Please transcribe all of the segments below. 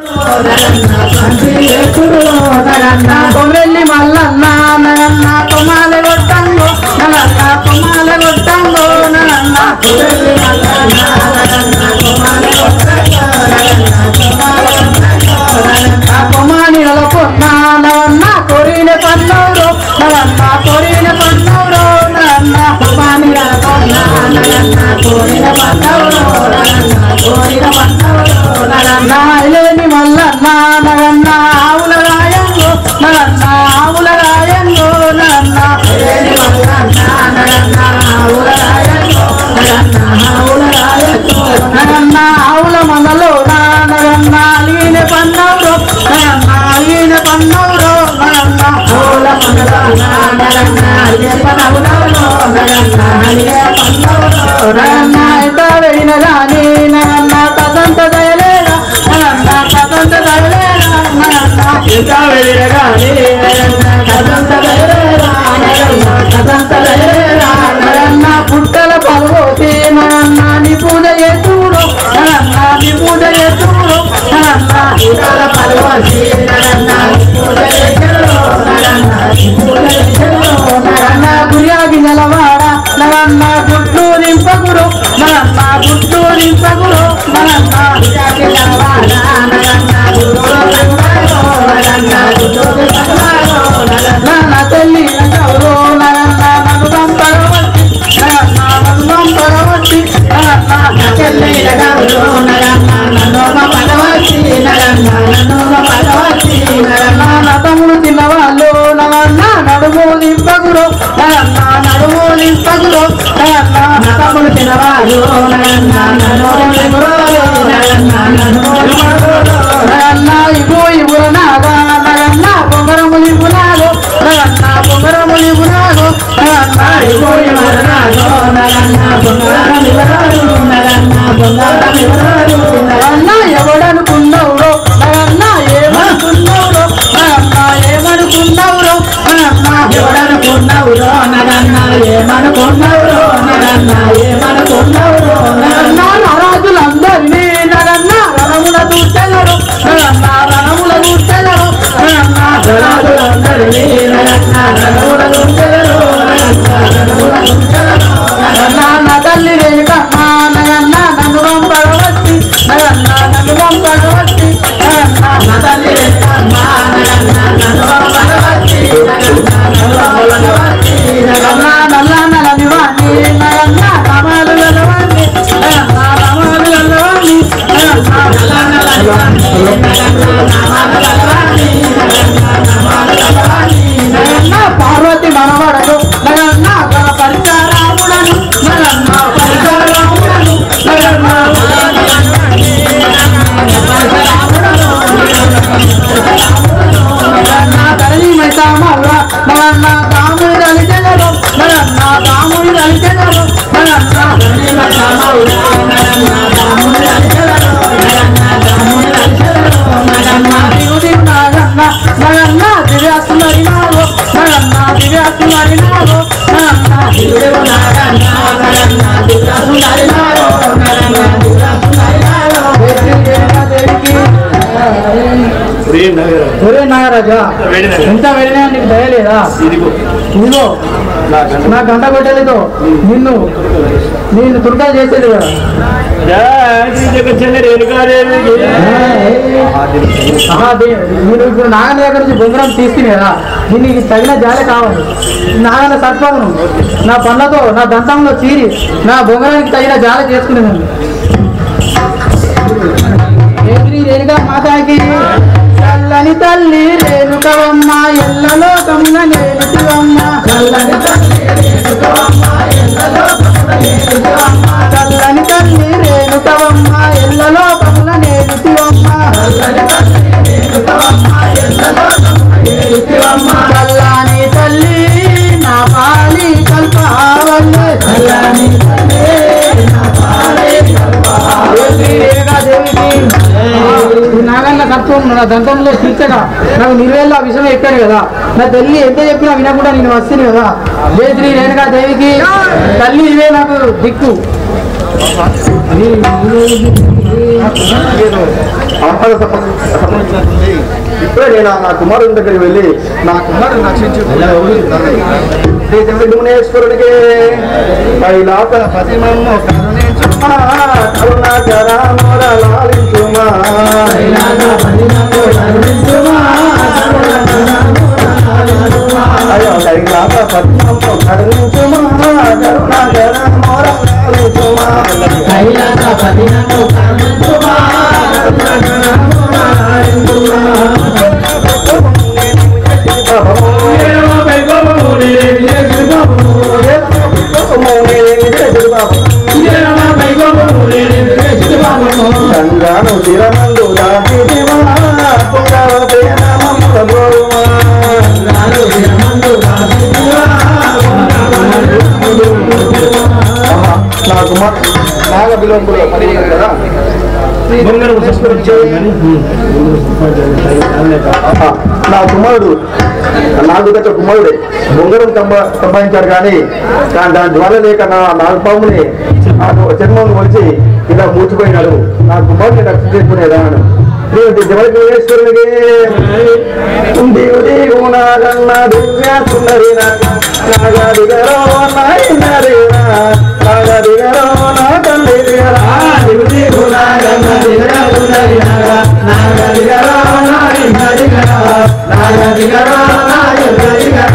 కొమ్రెల్లి మల్లన్న నగన్న కొమాల కొట్టంగో నగన్న కొమాల కొట్టంగో నగన్న కొమ్రెల్లి మల్లన్న నగన్న కొమాల కొట్టంగో నగన్న కొమాల కొట్టంగో నగన్న కొమాని నలకొన్న నగన్న కొరిన పన్నూరు నగన్న కొరిన పన్నూరు నగన్న కొమాని నలకొన్న నగన్న కొరిన పన్నూరు నగన్న కొరిన పన్నూరు నగన్న ఇలేని మల్లన్న నగన్న ఆవుల రాయంగో నగన్న ఆవుల రాయంగో నగన్న ఇలేని మల్లన్న నగన్న ఆవుల రాయంగో నగన్న ఆవుల రాయంగో నగన్న ఆవుల మనలో నగన్న అలీన పన్నూరు నగన్న అలీన పన్నూరు నగన్న ఆవుల మనలో నగన్న అలీన పన్నూరు నగన్న అలీన పన్నూరు నగన్న ఇట వెళ్ళిన గాని నగన్న కదంత దయలేదా నగన్న కదంత దయలేదా నగన్న ఇట వెళ్ళిన గాని నగన్న కదంత దయలేదా నగన్న కదంత దయలేదా నగన్న పుట్టల పలువోతి నగన్న నీ పూజ ఎత్తుడు నగన్న నీ పూజ ఎత్తుడు నగన్న పుట్టల పలువోతి నగన్న నీ పూజ ఎత్తుడు నగన్న నీ పూజ ఎత్తుడు నగన్న గురియాగి నిలవాడ నగన్న గుడ్లు నింపగురు నగన్న గుడ్లు నింపగురు నగన్న గురియాగి నిలవాడ నగన్న గుడ్లు నింపగురు నగన్న గుడ్లు నింపగురు నగన్న నా తల్లి నగరు నగన్న నన్ను పంపగవచ్చి నగన్న నన్ను పంపగవచ్చి నగన్న నా తల్లి నగరు నగన్న నన్ను పంపగవచ్చి నగన్న నన్ను పంపగవచ్చి నగన్న నా తమ్ముడు తిన్నవాళ్ళు నగన్న నడుము నింపగురు నగన్న నడుము నింపగురు నగన్న నా తమ్ముడు తిన్నవాళ్ళు నగన్న నడుము నింపగురు నగన్న నడుము నింపగురు నగన్న ఇవ్వు ఇవ్వురు నాగా నగన్న పొంగరములు ఇవ్వునాడు నగన్న పొంగరములు ఇవ్వునాడు నగన్న ఇవ్వు ఇవ్వురు నాడు నగన్న పొంగరం ఇవ్వరాడు నగన్న పొంగరం ఇవ్వరాడు నగన్న ఎవడనుకున్నవురో నగన్న ఏమనుకున్నవురో నగన్న ఏమనుకున్నవురో నగన్న ఎవడనుకున్నవురో నగన్న ఏమనుకున్నవురో నగన్న ఏమనుకున్నవురో నగన్న నరాజులందరినీ నగన్న రణముల దూచెలరు నగన్న రణముల దూచెలరు నగన్న నరాజులందరినీ నగన్న రణముల దూచెలరు నగన్న రణముల దూచెలరు నగన్న నా తల్లి రేఖమ్మ నగన్న నన్ను పంపగవచ్చి నగన్న నన్ను పంపగవచ్చి నగన్న నా తల్లి రేఖమ్మ నగన్న నన్ను పంపగవచ్చి నగన్న నన్ను పంపగవచ్చి నగన్న నల్ల నలని వాణి నగన్న రామాలు గలవాణి నగన్న రామాలు గలవాణి నగన్న నల్ల నలని వాణి నగన్న రామాలు గలవాణి నగన్న రామాలు గలవాణి నగన్న పార్వతి మనవడడు నగన్న గణ పరిచారాముడను నగన్న పరిచారాముడను నగన్న నగన్న తల్లి మైసామవ్వ నగన్న కాముడి దళితెలరు నగన్న కాముడి దళితెలరు నగన్న తల్లి మైసామవ్వ నగన్న కాముడి దళితెలరు నగన్న కాముడి దళితెలరు నగన్న దిగుడి నాగన్న నగన్న దివ్యాసు మరినావు నగన్న దివ్యాసు మరినావు నగన్న దిగుడు నాగన్న నగన్న దివ్యాసు మరినావు నగన్న దివ్యాసు మరినావు దేవికి ఒరే నాగరాజా ఎంత వెళ్ళినా నీకు దయలేదా ఇదిగో ఇదిగో నా గంట నా గంట కొట్టేదితో నిన్ను నేను తుర్కా చేసేది కదా ఆహా, దే- నేను ఇప్పుడు నాగన్న దగ్గర నుంచి బొంగరం తీసుకుని కదా దీనికి తగిన జాలే కావాలి నాగన్న సర్పమును నా పళ్ళతో నా దంతంలో చీరి నా బొంగరానికి తగిన జాల చేసుకునేదాన్ని రేత్రి రేణుగా మాతాకి చల్లని తల్లి రేణుకవమ్మ ఎల్లలోకమున నేనుతివమ్మ చల్లని తల్లి రేణుకవమ్మ ఎల్లలోకమున నేనుతివమ్మ చల్లని తల్లి రేణుకవమ్మ ఎల్లలోకమున నేనుతివమ్మ చల్లని తల్లి రేణుకవమ్మ ఎల్లలోకమున నేనుతివమ్మ చల్లని తల్లి నా పాలి కల్పవల్లే చల్లని తల్లి నా పాలి కల్పవల్లే నాగన్న కర్తం నా దంతంలో తీర్చగా నాకు నిర్వేళ్ళు ఆ విషయం ఎక్కాను కదా నా తల్లి ఎంత చెప్పినా వినకుండా నేను వస్తుంది కదా జయ శ్రీ రేణుకా దేవికి తల్లి ఇవే నాకు దిక్కు నేను ఆహార సమ- సంబంధించినటువంటి ఇప్పుడే నేను నా కుమారుని దగ్గరికి వెళ్ళి నా కుమారుని రక్షించి మునేశ్వరుడికి కైలాస పతిమమ్మ కరుణించుమా కరుణాకర లాలించుమా అయ్యో కైలాస పతిమమ్మ కరుణించుమా కరుణాకర లాలించుమా గంగాను తిరమందు దాటిదివా పుంగవతే నమముల గోరుమా ఆహా, నా కుమార్ నాగ విలంబులో పడినారు కదా ఆహా, నా కుమారుడు నాకు దగ్గర కుమారుడే బొంగరం సంపా సంపాదించాడు కానీ కానీ దాని ద్వారా లేక నా నాగపాముని ఆ చర్మం వచ్చి ఇలా మూచిపోయినాడు నా కుమారుని రక్షణ చేసుకునేదాను దేవేశ్వరుడికి దేవుడి గుణాగన్న దివ్య సుందరి నాగదిగరో నాయనరిరా నాగదిగరో నా తండ్రి దేవుడి గుణాగన్న దివ్య సుందరి నాగదిగరో నాయనరిరా నాగదిగరో నాయనరిరా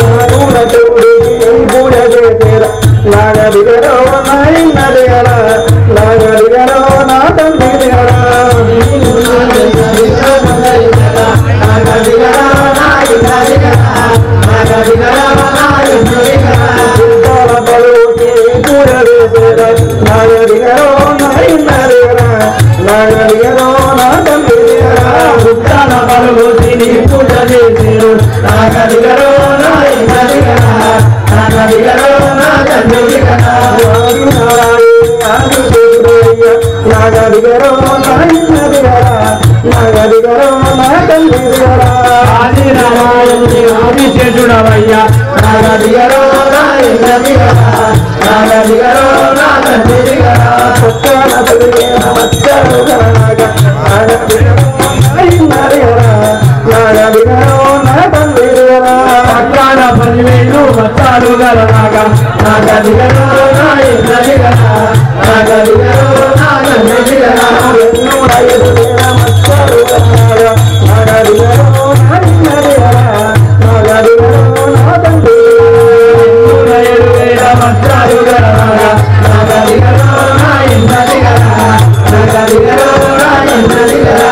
పూజ చేసేరా నాగదిగరో నాయనరిరా నాగదిగరో నా తండ్రి నాగదిగరో నాయనదిగరా నాగదిగరో నా తండ్రిగరా ఆదిశేషుడవయ్యా నాగదిగరో నాయనదిగరా నాగదిగరో నా తండ్రిగరా పట్టాన పదివేలు బత్తాలు గలనాగా నాగదిగరో నాయనదిగరా నాగదిగరో నా తండ్రిగరా ఏడు వేల బత్తాలు గలనాగా నాగదిగరో నాయనదిగరా నాగదిగరో నాయనదిగరా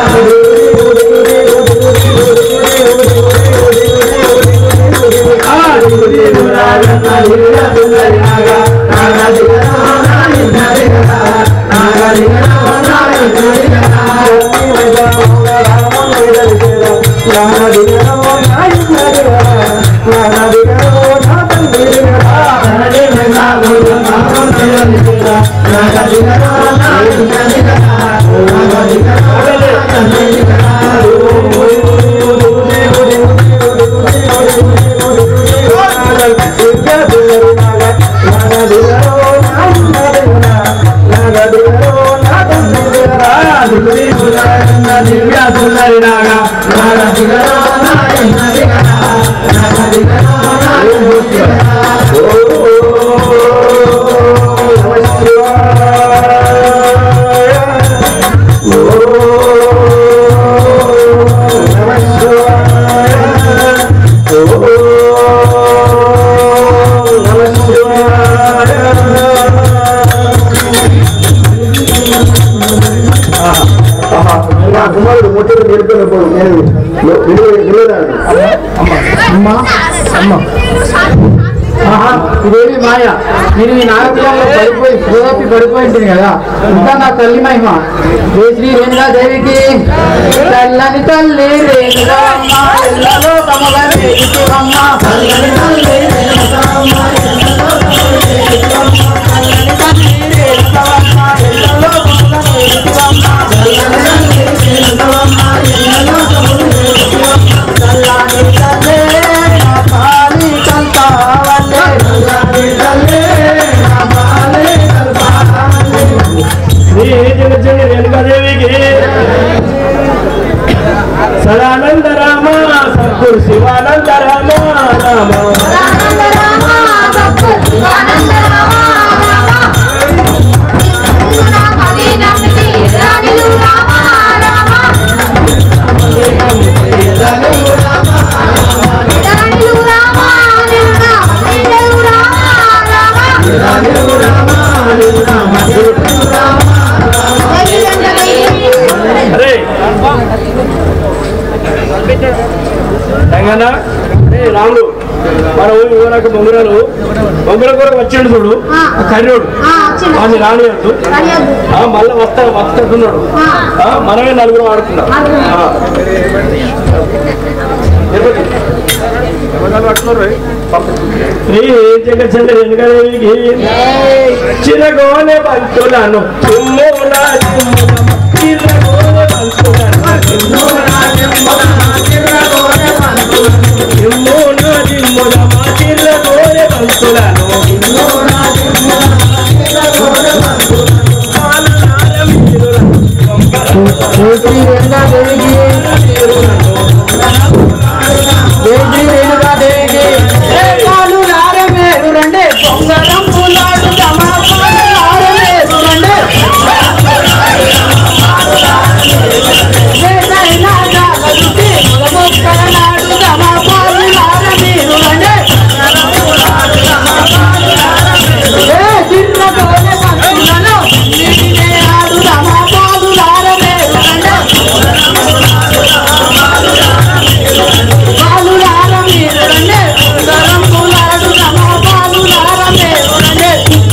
నా కుమారుడు ముట్టడి నేర్పినప్పుడు నేను వెళ్ళాను అమ్మా అమ్మ ఆహా, ఇదేమి మాయ నేను ఈ నాగపిల్లలో పడిపోయి పూదప్పి పడిపోయి ఉంటుంది కదా ఇంకా నా తల్లి మహిమ ఏ శ్రీ రేణుగా దేవికి తెల్లని తల్లి రేణుగమ్మ ఎల్లలో కమల రేణుకమ్మ తెల్లని తల్లి రేణుగమ్మ తెల్లని తల్లి రేణుగమ్మ ఎల్లలో కమల రేణుకమ్మ తెల్లని తల్లి రేణుగమ్మ ఎల్లలో కమల రేణుకమ్మ తెల్లని తల్లి నా పాలి కంతావల్లే తెల్లని తల్లి నా పాలి కంతావల్లే శ్రీ జగజ్జని రేణుకాదేవికి సదానంద రామ సద్గురు శివానంద రామ రామ అరే తెలంగాణ ఏ రాముడు మన ఊరి ఊరక బొంగురాలు బొంగుల కూర వచ్చిండు చూడు కర్రోడు వాడిని రానియద్దు ఆ, మళ్ళా వస్తా వస్తున్నాడు మనమే నలుగురు ఆడుతున్నాం ఆ. తిరుపతి. శ్రీ జగచంద్ర వెనుకదేవికి చిరగోనే పంతులను తుమ్మున చిరగోనే శ్రీ రేణుకా దేవికి జై శ్రీ రేణుకా దేవికి ఏ పాలు నారమేరు రండే పొంగరం పులాడు తమాపాలు నారమేరు రండే వేసైనా జాగరుతి మొలమొక్కల నాడు తమాపాలు నారమేరు రండే ఏ చిన్నతోనే పంచులను నిన్నే ఆడు తమాపాలు నారమేరు రండే పాలులార మీరు రండే గరం పూలాడు తమ పాలులార మీరు రండే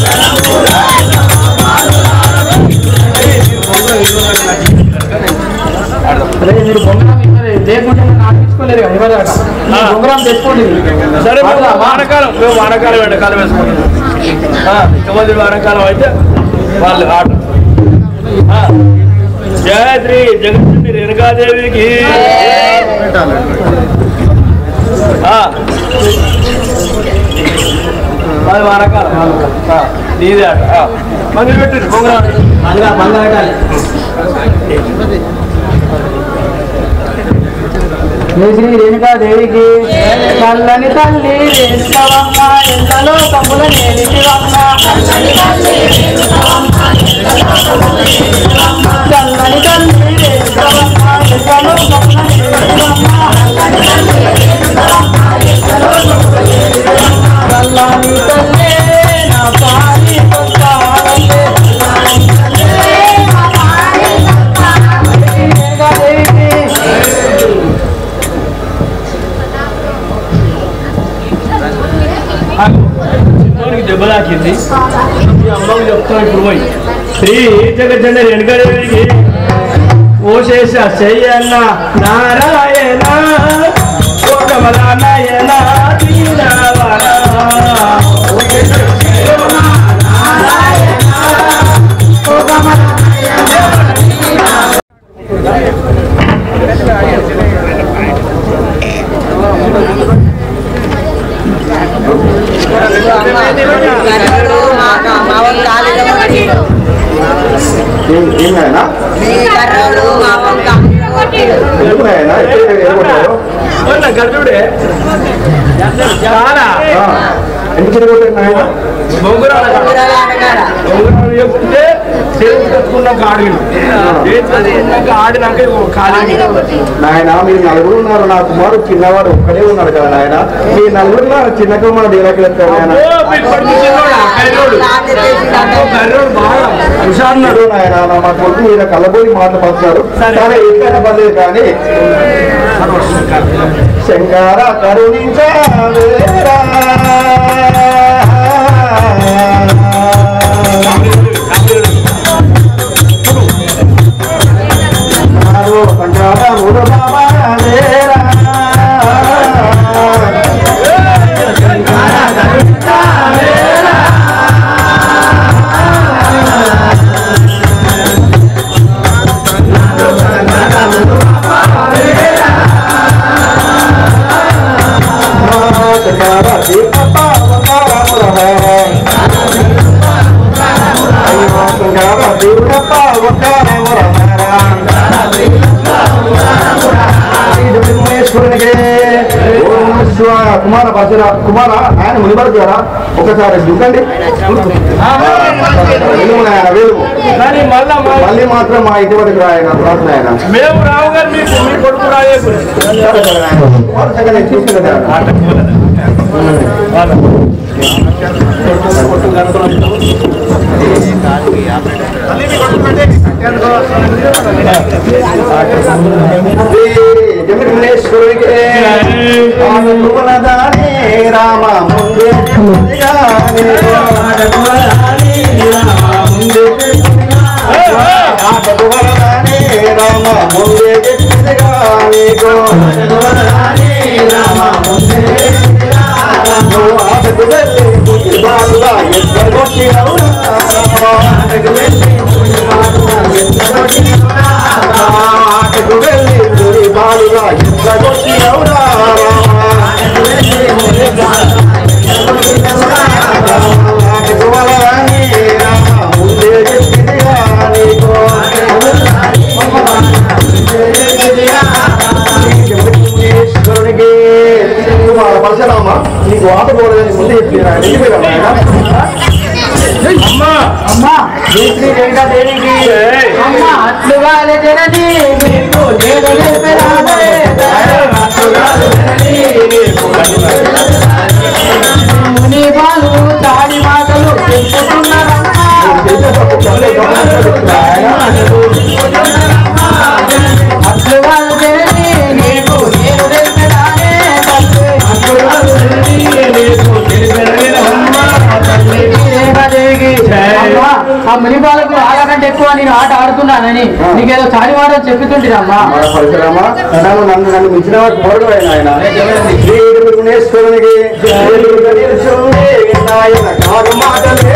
అదే మీరు బొంగరం ఇవ్వలేదు లేకుంటే నాటించుకోలేదు కదా ఇవ్వలేక ఆ. బొంగరం తెచ్చుకోండి సరే మేము వానకాలం మేము వానకాలం ఎండాకాలం వేసుకుంటాం ఆ, ఇంతమంది వానకాలం అయితే వాళ్ళు ఆట ఆ, జయ శ్రీ జగన్మోహన్ రేణుకాదేవికి ఆ. మాది వానకాలం ఆ, నీదే ఆట ఆ. మంది పెట్టు బొంగరం మంగళ మంగళాటాలి జై శ్రీ రేణుకా దేవికి నల్లని తల్లి రేణుకవమ్మ ఎంతలో కమ్ముల నేలిటివమ్మ చల్లని తల్లి రేణుకవమ్మ ఎంతలో కమ్ముల నేలిటివమ్మ చల్లని తల్లి నా పాలి కొట్టాలే రేణుకా దేవికి చిన్నోడికి దెబ్బ తాకింది ఈ అమ్మకి చెప్తాను ఇప్పుడు పోయి శ్రీ జగజ్జన రేణుకాదేవికి ఓశేష శయ్యన్న నారాయణ ఓ కమల నయన దీనవన. ఏం- ఏం నాయనా ఎందుకు నాయనా ఎక్కడ ఎరగొట్టారు ఓ నా గర్భుడే చాలా ఆ, ఎందుకు ఎరగొట్టారు నాయనా బొంగురాల బొంగురాలు చెప్తే చేతి కట్టుకున్నాక ఆడిన చేతి కట్టుకున్నాక ఆడినాక ఖాళీ నాయన మీరు నలుగురు ఉన్నారు నా కుమారుడు చిన్నవాడు ఒక్కడే ఉన్నాడు కదా నాయన మీ నలుగురు చిన్న కుమారుడు ఎలా వెళ్తారు నాయన ఓ, మీకు పడుకు చిన్నోడా? కర్రోడు. ఓ, కర్రోడు బాగా హుషారున్నాడు. అన్నాడు నాయన నా మా కొడుకు మీద కళ్ళబోయి మాటలు పడుతున్నారు కానీ ఎక్కడైనా పర్లేదు కానీ శంకర కరుణించావేరా నాలో శంకర మురళావేరా. శంకర దీపప్ప వందర మురళ. అయ్యో శంకర దేవుడప్ప వందర మురళ. విఘ్నేశ్వరునికి ఓం నమః శివాయ కుమార పరశుర కుమార ఆయన మునిపడు ద్వారా ఒకసారి దుక్కండి వెలుగు నాయన వెలుగు కానీ మళ్ళా మా- మళ్ళీ మాత్రం మా ఇంటి వరకు రాయన ప్రార్థన ఆయన మేము రావు గారు మీ మీ కొడుకు రాయే కుమార సంగతి నేను చూసుకున్నాను జమినేశ్వరుడికి ఆనందములదానే రామ ముందే ముందుగానే ఆటదువలదానే రామ ముందే ముందుగానే నువ్వు ఆటకు వెళ్ళి బుద్ధి బాలుగా ఎక్కడొచ్చి ఆటకు వెళ్ళి ఆటకు వెళ్ళి బుద్ధి బాలుగా ఎక్కడొచ్చి ఆటకు వలరాని రామ ముందే చెప్పిదిగా నీకు ఈశ్వరునికి కుమార పరశురామ నీకు ఆట పోలేదని ముందే చెప్పిరా అమ్మా అమ్మా జై శ్రీ రేణుకాదేవికి అమ్మా అట్లుగా జనని నీకు నేను నిలిపెరాదే. ముని బాలు తాడి మాటలు చెప్పుతున్నారమ్మా అట్లుగా జనని నీకు నేను నిలిపెరాదే రేణుకాదేవికి అమ్మా, ఆ మునిపాలకు ఆడకంటే ఎక్కువ నేను ఆట ఆడుతున్నానని నీకేదో చాడి మాటలు చెప్పుతుంటిరమ్మా మన పరశురామ నన్ను నన్ను నన్ను మించిన వాడు కోరడు ఆయన శ్రీ విఘ్నేశ్వరునికి ఎదురుగా నిలుచుండే నాయన కాదు మాటలే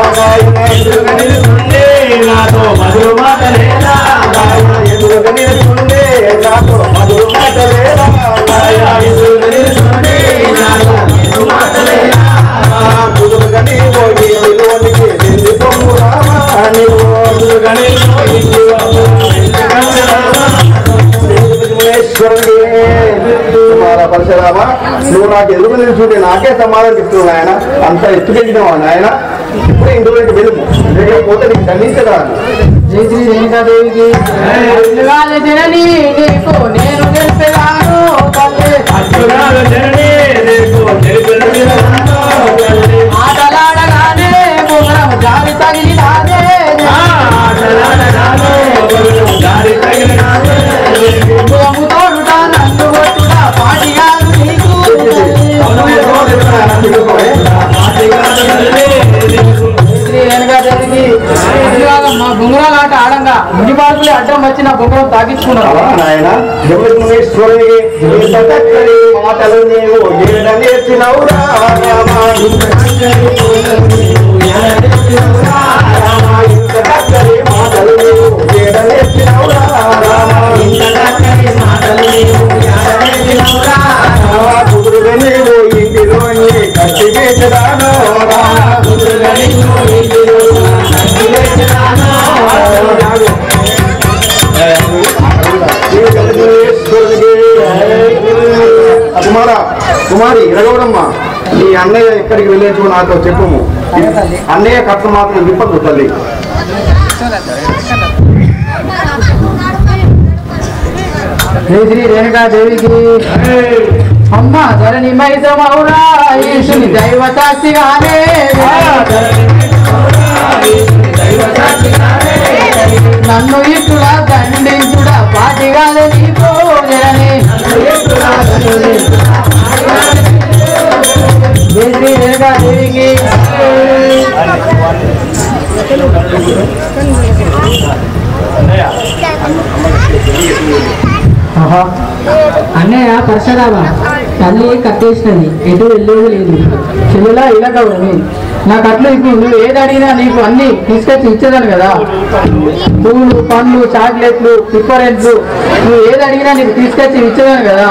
నాతో మధుర మాటలేనా ఎదురుగా నిలుచుండే నాతో మధుర మాటలేరా ఎదురుగా నిలుచుండే నాతో మధుర మాటలేరా కుదురుగా నీ పోయి నిలువనికి నింది పొమ్ము రామా నీవు విఘ్నేశ్వరుడే కుమార పరశురామ నువ్వు నాకు ఎదురు నిలుచుంటే నాకే సమాధానం చెప్తున్నావు ఆయన అంత ఎత్తుకెళ్ళినావా నాయన ఇప్పుడు ఇందులోకి వెలుము లేకపోతే నీకు దండించరాదు జై శ్రీ రేణుకాదేవికి అట్లుగాల జనని నీకు నేను తెలిపేదాను తల్లి ఆటలాడగానే బొమ్మరం జారి తగిలినాదే బొమ్ము తోడుట నన్ను కొట్టుట పాటిగాను నీకు శ్రీ రేణుకాదేవికి అట్లుగా మా బొంగరాల ఆట ఆడంగా ముని బాడుకులు అడ్డం వచ్చి నా బొమ్మరం తాగించుకున్నారు అవా నాయన జగన్మేశ్వరునికి ఇంతకక్కడి మాటలు నీవు ఏడ నేర్చినవురా రామా ఇంతకక్కడి మాటలు నీవు ఏడ నేర్చినవురా రామా కుదురుగా నీవు ఇంటిలోని కట్టి వేసరాను కుమార కుమారి రఘవరమ్మ నీ అన్నయ్య ఎక్కడికి వెళ్ళేచ్చు నాతో చెప్పుము అన్నయ్య కట్ట మాత్రం విప్పదు తల్లి జై శ్రీ రేణుకాదేవికి అమ్మ ధరణి మైసమౌరా ఈశుని దైవ సాక్షిగానే నన్ను ఇట్టులా దండించుడా పాటిగానే నీ పోజనని జై శ్రీ రేణుకాదేవికి అన్నయ్య పరశురామ తల్లి కట్టేసినది ఎటు వెళ్ళేది లేదు చెల్లిలా ఇలా కౌరవి నాకు అట్లు ఇప్పుడు నువ్వు ఏది అడిగినా నీకు అన్ని తీసుకొచ్చి ఇచ్చేదాను కదా పూలు పండ్లు చాక్లెట్లు పిప్పరెంట్లు నువ్వు ఏది అడిగినా నీకు తీసుకొచ్చి ఇచ్చేదాను కదా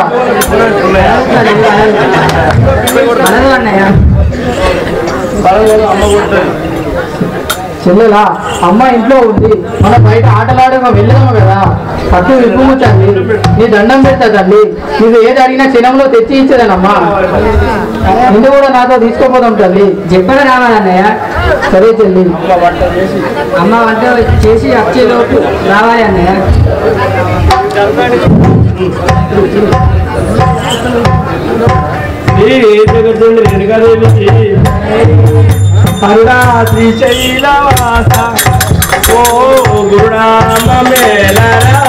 అనదు అన్నయ్య చెల్లెలా అమ్మ ఇంట్లో ఉంది మనం బయట ఆటలాడగా వెళ్ళదాము కదా పట్టు విప్పుము తల్లి నీ దండం పెడతా తల్లి నువ్వు ఏది అడిగినా క్షణంలో తెచ్చి ఇచ్చేదానమ్మా నిన్ను కూడా నాతో తీసుకోపోదాం తల్లి చెప్పని రావాలన్నయ్య సరే చెల్లి అమ్మ వంట చేసి వచ్చేలోపు రావాలి అన్నయ్య జగద్దండి రేణుకాదేవికి అరుడా శ్రీశైలవాస ఓ గురునామ మేళరా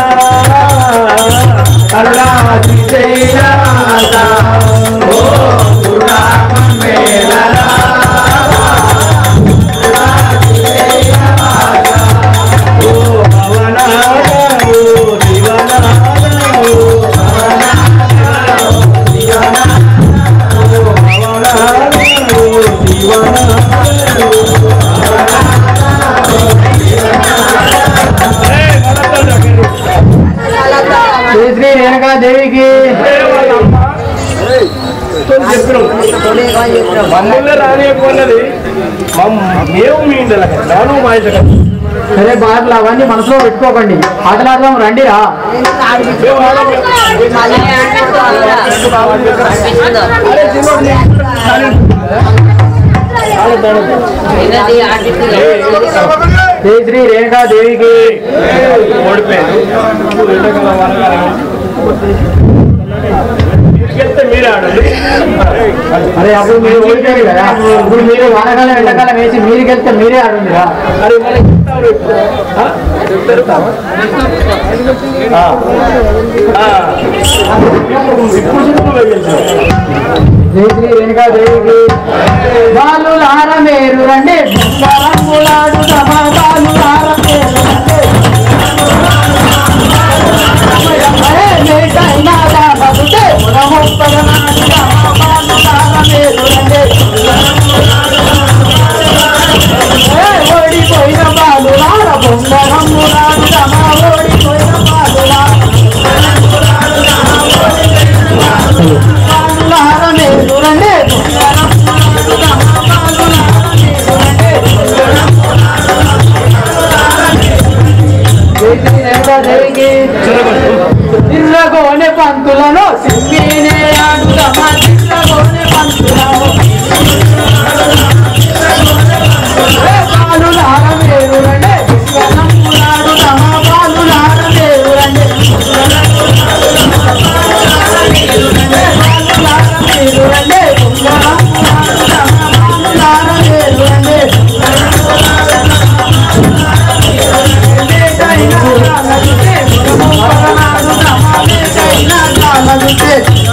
అరుడా శ్రీశైలవాస ఓ గురునామ మేళరా ఓ భవనాద ఓ దివనాద ఓ శ్రీ శ్రీ రేణుకా దేవికి మమ్మల్ని రానియకున్నది మేము మీ ఇండల నాను మా ఇంట సరే బాటలు అవన్నీ మనసులో పెట్టుకోకండి ఆటలాడదాం రండి రా శ్రీ శ్రీ రేణుకా దేవికి ఓడిపోయారు ఎండాకాలం వానకాలం తీసుకెళ్తే మీరే ఆడండి అరే అప్పుడు మీరు ఓడిపోయారు కదా ఇప్పుడు మీరు వానకాలం ఎండాకాలం వేసి మీరుకి వెళ్తే మీరే ఆడండి రా మరి మనకి చెప్తారు ఇప్పుడు. ఆ? చెప్తారు ఆ. ఆ. ఇప్పుడు చూడు గెలిచావు శ్రీ శ్రీ రేణుకా దేవికి వాళ్ళు లార మేరు రండి బంగారంగులాడు సమాధాలు లార మేరు రండి. అరే మేకైనా బతుకే మునమొప్పదనాడు సమాధాలు లార మేరు రండి. ఏ ఓడిపోయిన బాలు లార బొంగరంగులాడు సమా ఓడిపోయిన బాలు లార లార మేరు రండి దేవికి తిర్రగోనె పంతులను సింగినే ఆడుదమా తిర్రగోనె పంతులను ఏ పాలు లార మేరు రండి విశ్వనమ్ములాడు తమ పాలు లార మేరు రండి మీరు రండి కుంభరాములాడు తమ పాలు లార మేరు రండి మేకైనా కాలగుతే, మురముపరనాడు తమ మేకైనా కాలగుతే.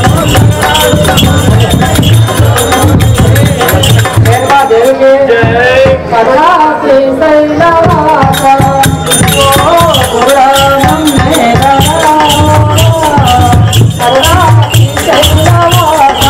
మేరుగా దేవికి జై కరుణా శ్రీశైలవాస, ఓ పురాణం మేఘరా. కరుణా శ్రీశైలవాస,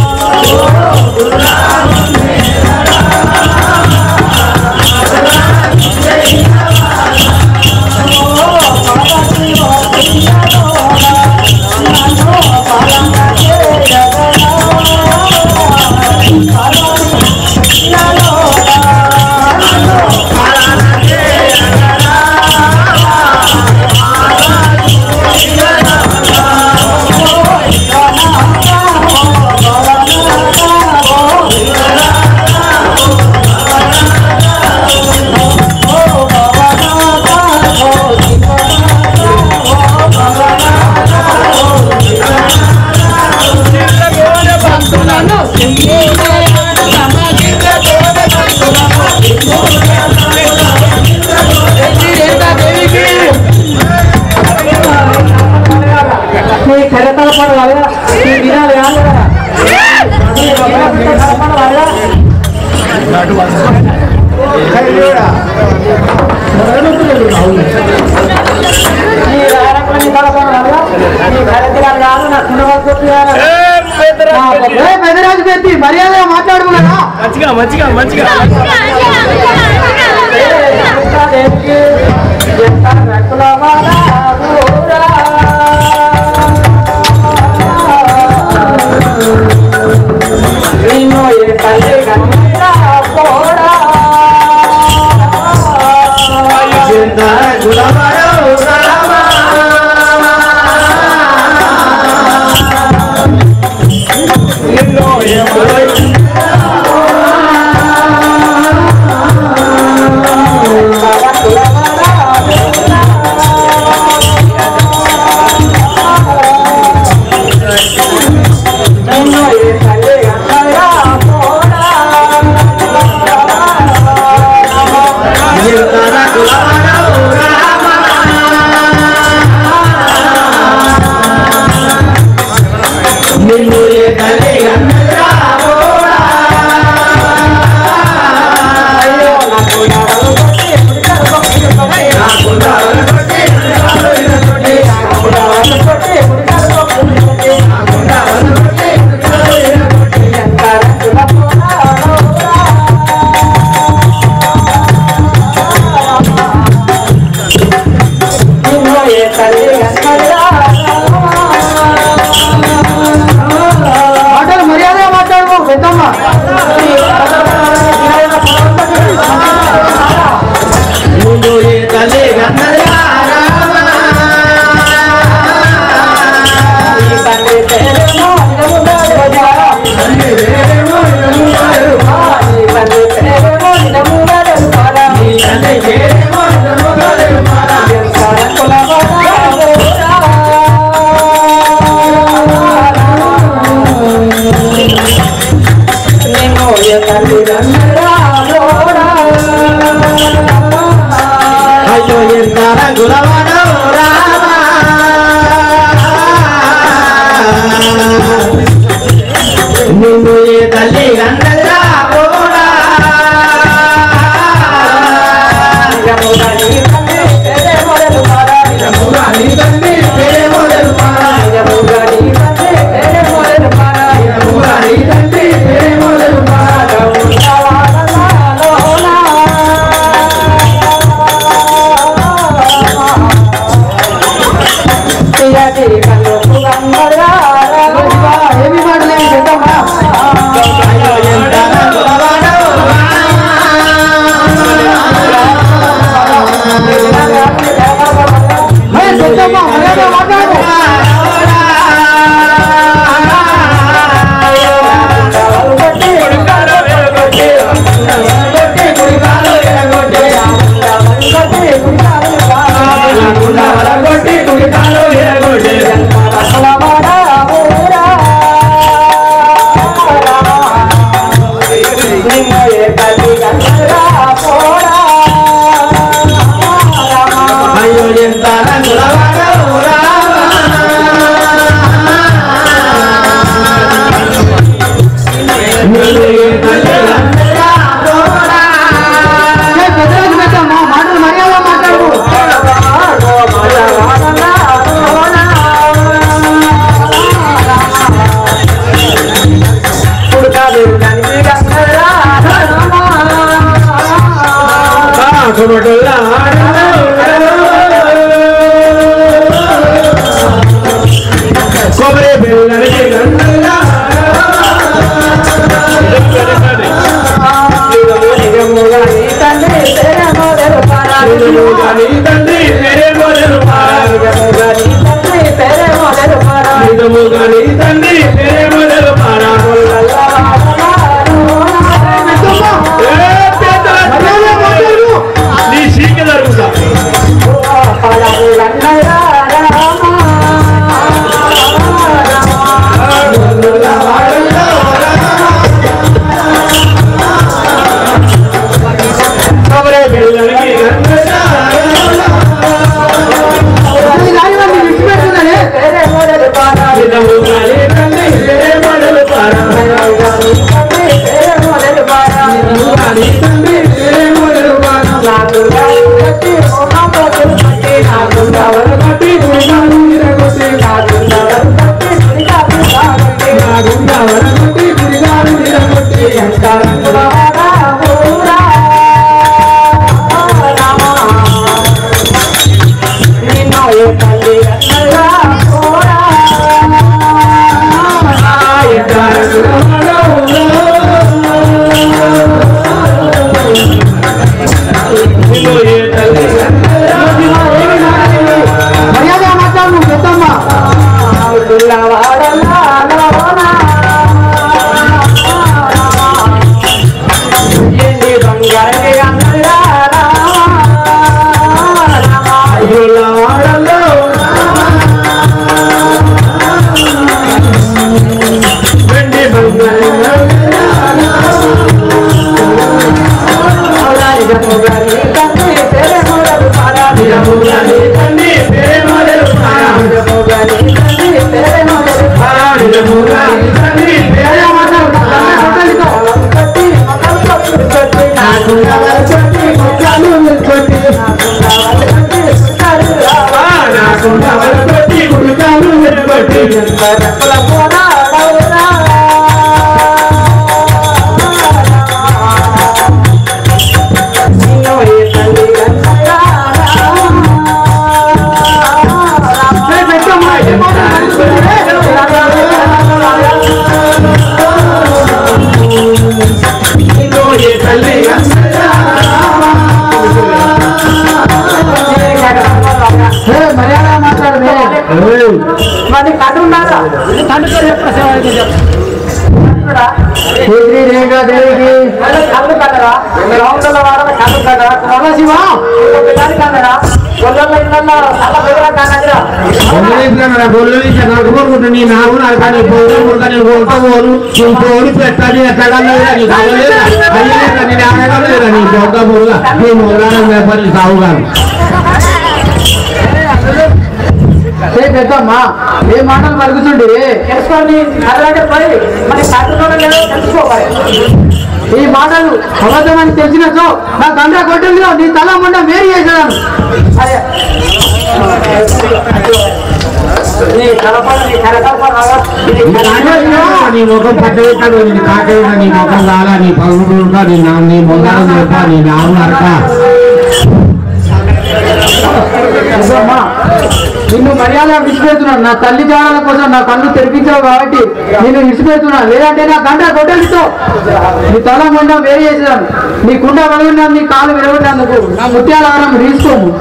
మీ కరతల పడ వల్ల ఈ దినాలు కాదు కదా మీ కరతల పడ వల్ల ఈ రారపని తలపడ వల్ల మీ కరతలు కాదు నా కుండవల్కొట్టు పెద్దరాజు పెట్టి మర్యాదగా మాట్లాడుకున్నా మంచిగా మంచిగా మంచిగా దేవికి ఎంత రెక్కల వాడ ఊరా. నిన్ను ఏ తల్లి కన్నీరా పోడా ఏమి మాటలేమి పెద్దమ్మా ఏ పెద్దమ్మా మర్యాద మాట్లాడు ఏ పెద్దరాజు పెద్దమ్మా మాటలు మర్యాద మాట్లాడు కొబ్బరి బిళ్ళని తండ్రి పేరే మొదలు పారాని తండ్రి పేరే మొదలు పారా నీ సీక జరుగుతా కొబ్బరి బిళ్ళని ఈ రాజుగారిని విడిచిపెడుతున్నానే తండ్రి పేరే మొదలు పారా తండ్రి పేరే మొదలు పారా కట్టి గుడిగాను నిరగొట్టి నాగుండా వరగొట్టి గుడిగాను నిరగొట్టి మర్యాద మాట్లాడు నువ్వు పెద్దమ్మా ఏ, మర్యాద మాట్లాడు మరి కట్టు ఉండాలా శ్రీ రేఖా దేవికి కళ్ళు కట్టరా గ్రౌండ్ల వాడల కళ్ళు కట్టరా పరమశివ పిల్లలు కట్టరా గొల్లల ఇళ్ళల్లో నల్ల బెదర కన్నదిరా నీ నాగు నరకాని పోరు మురకని పోతా పోరు నువ్వు పోరు పెట్టని ఎక్కడన్నా నీకు అవ్వలేదా అయ్యలేదా నేను ఆడగలేదా నీ పొద్ద మురుగా నీ మురగానం వ్యాపారి సాగుగాను ఏ పెద్దమ్మా ఏ మాటలు పలుకుతుండే తెలుసుకోండి అలాగే పోయి మరి కట్టులో లేదో తెలుసుకోవాలి ఈ మాటలు అబద్ధమని తెలిసినచో నా తండ్రి కొట్టంలో నీ తల ముండ మేరీ చేసేదాను అదే నీ కలపడ నీ కరకల్ప నీ ముఖం పట్టబెట్టాడు నీ కాకేదా నీ ముఖం కాలా నీ పగుడుగా నీ నా నీ మొదలు చెప్ప నీ నావు నరక పెద్దమ్మా నిన్ను మర్యాద విడిచిపెడుతున్నాను నా తల్లి జానాల కోసం నా కన్ను తెరిపించావు కాబట్టి నిన్ను విడిచిపెడుతున్నాను లేదంటే నా గంట గొడ్డలితో నీ తల మొండం వేరే చేసేదాను నీ కుండ వలన నీ కాలు విరగొట్టేందుకు నా ముత్యాల ఆరం తీసుకోము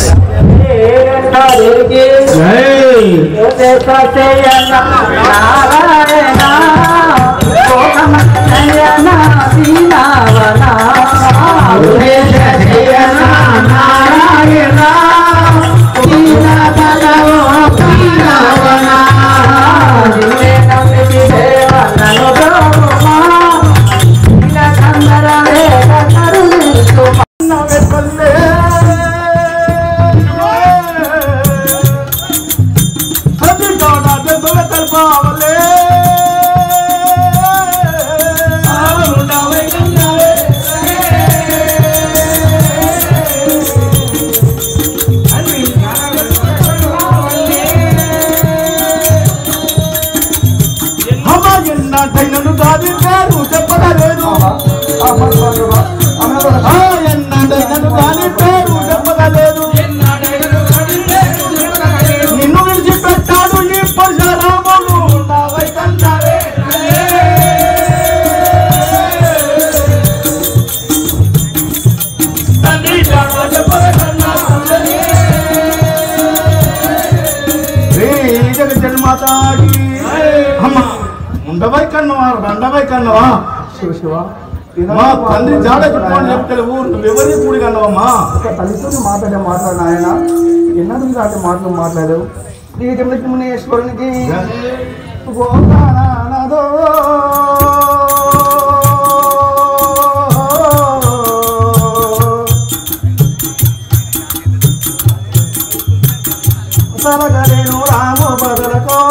ఎన్నటైనను దాది పేరు చెప్పలేదు ఎన్నటైనను దాని పేరు చెప్పలేదు నిన్ను విడిచిపెట్టాడు ఈ పరశురాముడు నావై కన్నావే తండ్రి జాడ చెప్పల కన్నా శ్రీ జగన్మాతాకి అమ్మ ఉండవై కన్నవా రండవై కన్నవా శివ శివ మా తండ్రి జాడ చెప్పమని చెప్తే ఊరు నువ్వెవరి కూడి కన్నవమ్మా ఒక తల్లితో మాట్లాడే మాట్లాడిన ఆయన ఎన్నడూ దాటి మాటలు మాట్లాడావు శ్రీ జమలక్ష్మణేశ్వరునికి గోపానానదో. సరగలేను రాము బదలకో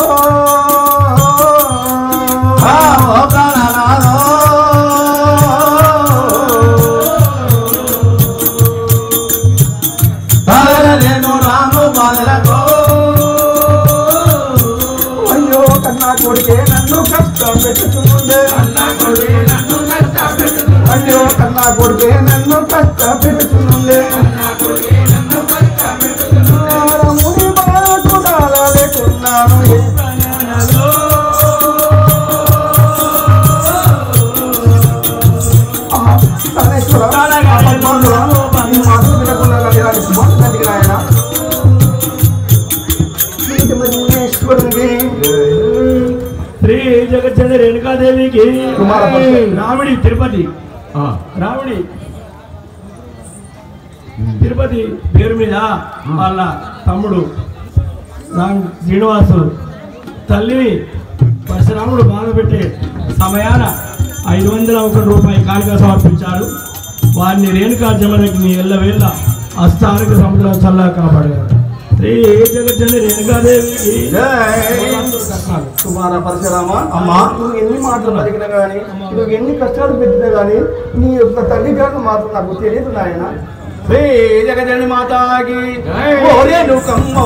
నేను రాము బాలతో అయ్యో కన్నా కొడుకే నన్ను కష్టం పెట్టుతుండే అయ్యో కన్నా కొడుకే నన్ను కష్ట పెట్టుతుండే రాముని బాటుడాల లేకున్నాను ఆహా, తనేశ్వర, ఆ పద్మాలురా, ఈ మాటలు వినకుండా కానీ ఇలాంటి శుభాలు కలిగిన ఆయన శ్రీజమేశ్వరునికి శ్రీ జగచ్చంద్ర రేణుకాదేవికి కుమార పరశురాముడు. రాముడి తిరుపతి రాముడి తిరుపతి పేరు మీద వాళ్ళ తమ్ముడు రామ్ శ్రీనివాసు తల్లిని పరశురాముడు బాధ పెట్టే సమయాన ఐదు వందల ఒక రూపాయి కానుక సమర్పించారు వారిని రేణుకా జమలకి ఎల్లవేళ్ళ అష్టానికి సముద్రం చల్లగా కాపాడారు శ్రీ జగచ్చంద్ర రేణుకాదేవికి కుమార పరశురామ అమ్మా. నువ్వు ఎన్ని మాటలు పలికినా గానీ నువ్వు ఎన్ని కష్టాలు పెట్టినా గానీ నీ యొక్క తల్లి గారు మాత్రం నాకు తెలియదు నాయన శ్రీ జగజని మాతాకి ఓరేను కమ్మో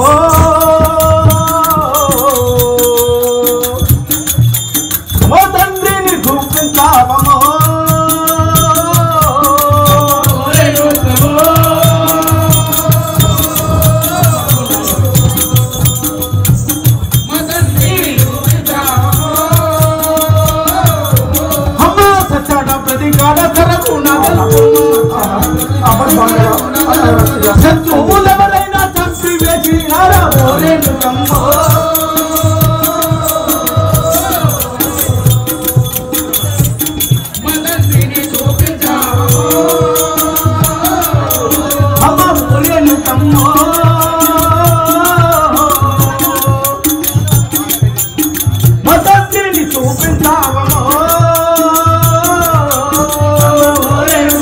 ఓ తండ్రిని చూపించావమో అమ్మ సచ్చాడ ప్రతికాడ సరకు నా శత్రువులెవరైనా చంపి వేసినారా ఓరేను కమ్మో అమ్మ ఓరేను కమ్మో మతంత్రిని చూపించావమో ఓరేను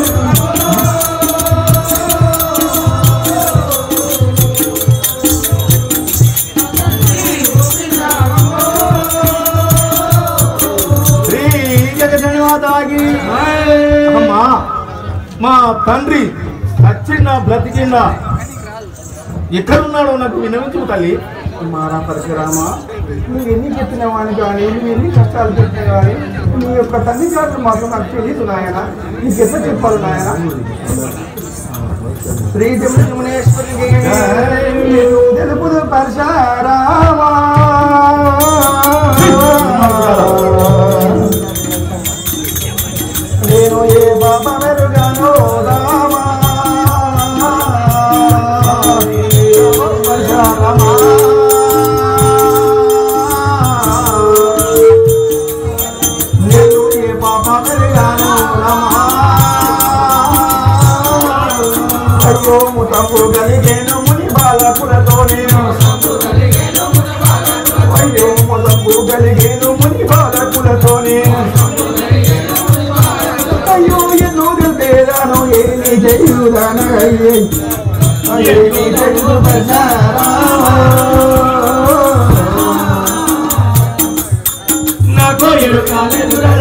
శ్రీ జగన్మాతాకి అమ్మా మా తండ్రి చచ్చిందా బ్రతికిందా ఎక్కడున్నాడో నాకు వినవించు తల్లి కుమార పరశురామ నువ్వు ఎన్ని చెప్పిన వాడిని కానీ నువ్వు ఎన్ని కష్టాలు పెట్టినా కానీ నీ యొక్క తల్లి గారు మాత్రం నాకు తెలియదు నాయన నీకు ఎట్లా చెప్పాలి నాయన శ్రీ తిరుమలేశ్వరికి తెలుపుదు పరశారామా నేను ఏ బాబ మెరుగానో రామా పరశారామా నేను ఏ పాప మెరుగానో రామా అయ్యో ముతపు గలిగేను ముని బాలకులతో నేను అయ్యో ముతపు గలిగేను ముని బాలకులతో నేను అయ్యో ఎన్నో తెలిపేదాను ఏమి చేయుదాను అయ్యే ఏమి చేయుదు నా కోరిలు కాలేదురా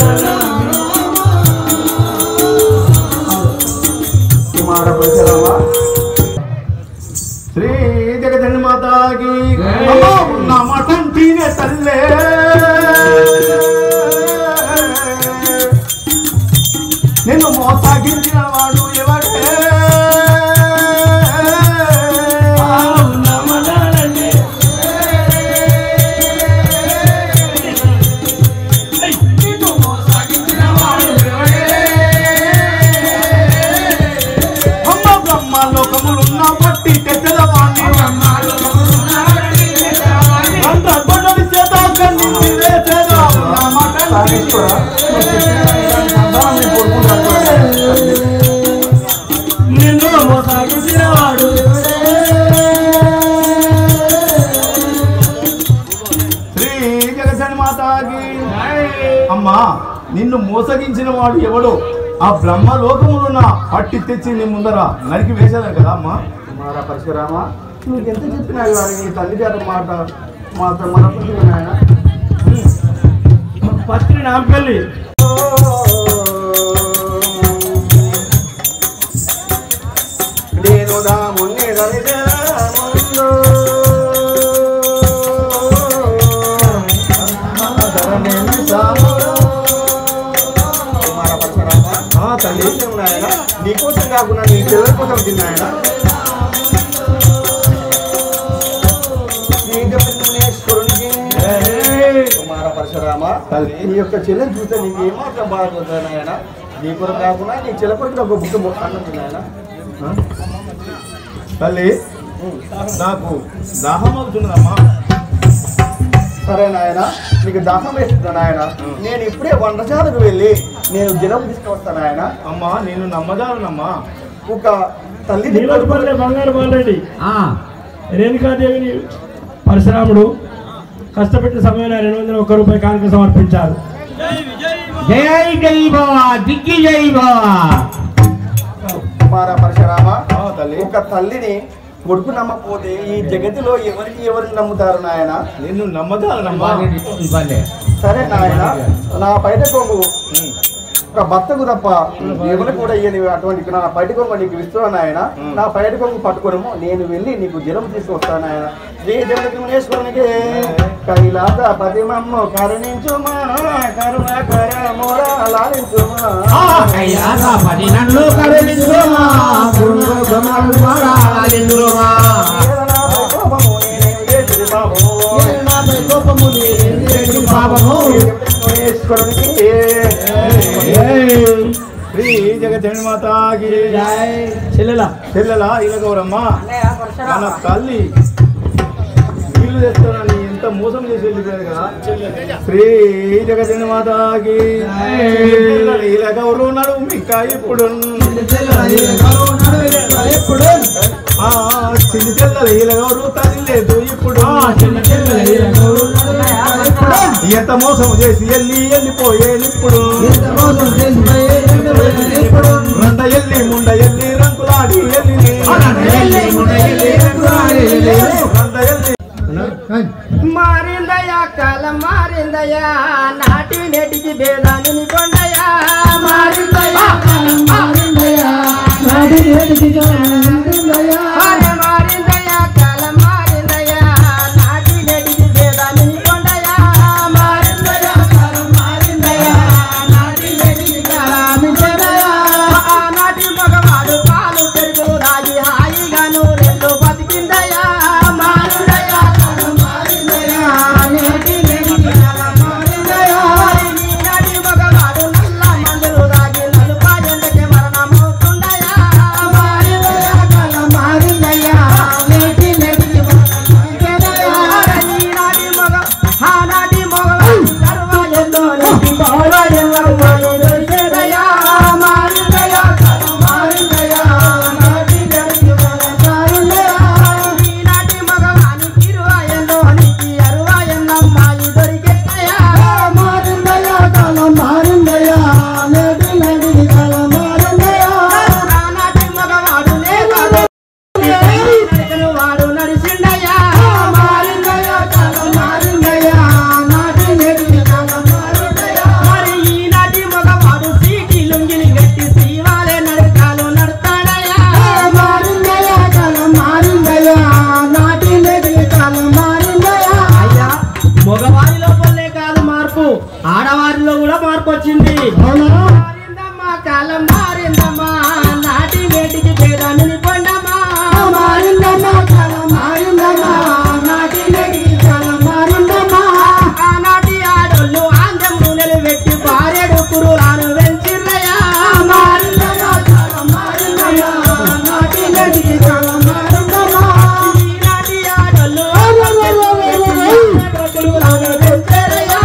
కుమార ప్రచరమా శ్రీ జగదండి మాతాకి అమ్మో, నా మఠం తినే తల్లే నిన్ను మోసాగించిన వాడు ఎవడే అమ్మ బ్రహ్మ లోకములున్న పట్టి తెచ్చల వాణ్ణి అంత గొడవలి చేత కన్నింది వేసేదా నా మఠం నిన్ను మోసాగించిన వాడు శ్రీ జగన్ మాతాకి అమ్మా నిన్ను మోసగించిన వాడు ఎవడో ఆ బ్రహ్మ లోకములున్న పట్టి తెచ్చి నీ ముందర నరికి వేసేదా కదా అమ్మా కుమార పరశురామ నువ్వు ఎంత చెప్పినా కానీ నీ తల్లి గారి మాట మాట మనకుంది నాయన పత్రి నాంపల్లి నేను దాముని దరిద్రముందు. ధరణిని సాములు. కుమార పరశురామ, ఆ తల్లి నాయన నీకోసం కాకుండా నీ పిల్లల కోసం తిన్నాయన కుమార పరశురామ తల్లి నీ యొక్క చెల్లెని చూస్తే నీకు ఏమాత్రం బాధపడుతుంది నాయన నీ కొరకు కాకుండా నీ చెల్ల కొరకు ఒక బుక్ అన్నం తిన్నాయన తల్లి నాకు దాహం అవుతున్నదమ్మా సరే నాయన నీకు దాహం వేస్తుంది నాయన నేను ఇప్పుడే వంటశాలకు వెళ్ళి నేను జలం తీసుకొస్తాను నాయన అమ్మా నేను నమ్మదానమ్మా ఒక తల్లి నీలపల్లె బంగారు బాలరెడ్డి రేణుకాదేవిని పరశురాముడు కష్టపెట్టిన సమయంలో రెండు వందల ఒక్క రూపాయి కానుక సమర్పించారు జై జై బావా దిగ్గి జై బావా కుమార పరశురామ ఒక తల్లిని కొడుకు నమ్మకపోతే ఈ జగతిలో ఎవరికి ఎవరిని నమ్ముతారు నాయన నిన్ను నమ్మతారు సరే నాయన నా బయట కొంగు ఒక భర్తకు తప్ప ఎవరు కూడా ఇయ్యని అటువంటి నా బయట కొంగు నీకు ఇస్తున్నాను ఆయన నా బయట కొంగు పట్టుకోవడము నేను వెళ్ళి నీకు జలం తీసుకొస్తాను ఆయన శ్రీ జగన్మేశ్వరునికి కైలాస ప్రతిమమ్మ కరుణించుమా కరుణాకరమురా లాలించుమా పది నన్ను కరుణించుమా గురుగమాలు మారాలిందుమా ఏదనాపై కోపము నేనేమి చేసిరి బాబు. నాపై కోపము లేదు పాపము జగన్మేశ్వరునికి శ్రీ జగన్ మాతాకి చెల్లెల చెల్లెల ఇలగౌరమ్మ మన తల్లి నీళ్లు తెస్తానని ఎంత మోసం చేసి వెళ్ళిపోయారు కదా శ్రీ జగన్ మాతాకి ఇలగౌరు నడుము ఇంకా ఇప్పుడు ఆ చిన్న చెల్లెల ఇలగౌరు తల్లి లేదు ఇప్పుడు ఎంత మోసం చేసి వెళ్ళి వెళ్ళిపోయేది ఇప్పుడు రండ ఎల్లి ముండ ఎల్లి రంకులాడి ఎల్లి రండ ఎల్లి మారిందయ్యా కాలం మారిందయ్యా నాటి నేటికి భేదాన్ని కొండయ్యా మారిందయ్యా కాలం మారిందయ్యా నాటి నేటికి మారిందయ్యా కాలం మారిందయ్యా నాటి నేటికి భేదాన్ని కొండయ్యా మారిందయ్యా కాలం మారిందయ్యా నాటి నేటికి కాలం ఆనాటి మగవాడు పాలు పెరుగు రాగి హాయి వాడు నడిచిండయ్యా మరి ఈనాటి మగవాడు సీటి లుంగిని గట్టి శ్రీవాలే నడకాలు నడతాడయ్యా అయ్యా మగవారిలో వల్లే కాదు మార్పు ఆడవారిలో కూడా మార్పు వచ్చింది మారిందమ్మా కాలం మారిందమ్మా నాటి నేటికి తేడాన్ని కొండమ్మా ఆనాటి ఆడోళ్ళు ఆంధ్రం నూనెలు పెట్టి పారేడు కురులాను వెంచిర్రయ్యా ఈనాటి ఆడోళ్ళు కురులాను వెంచిర్రయ్యా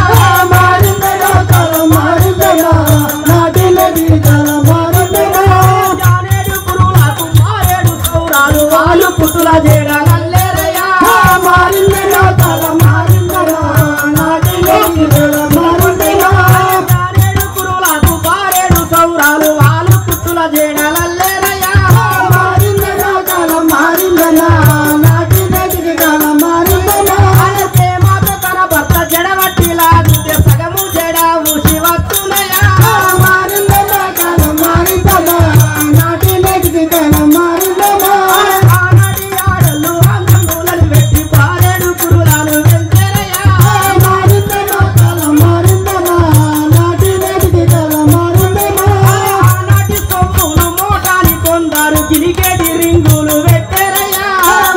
జానేడు కురులకు మారేడు సౌరాలు వాళ్ళు పుట్టుల చేయగలలేరయ్యా జానేడు కురులకు పారేడు సౌరాలు వాళ్ళు పుట్టుల చేయగలలేరయ్యా ఆయనకే మాట తన భర్త జడవట్టి లాగితే సగము జడ ఊసి వస్తున్నాయా ఆనాటి ఆడళ్ళు ఆంధ్రములను పెట్టి పారేడు కురులాను వెంకరయ్యా ఆనాటి సొమ్ములు మోటాని కొందరు గిలిగేటి రింగులు పెట్టరయ్యా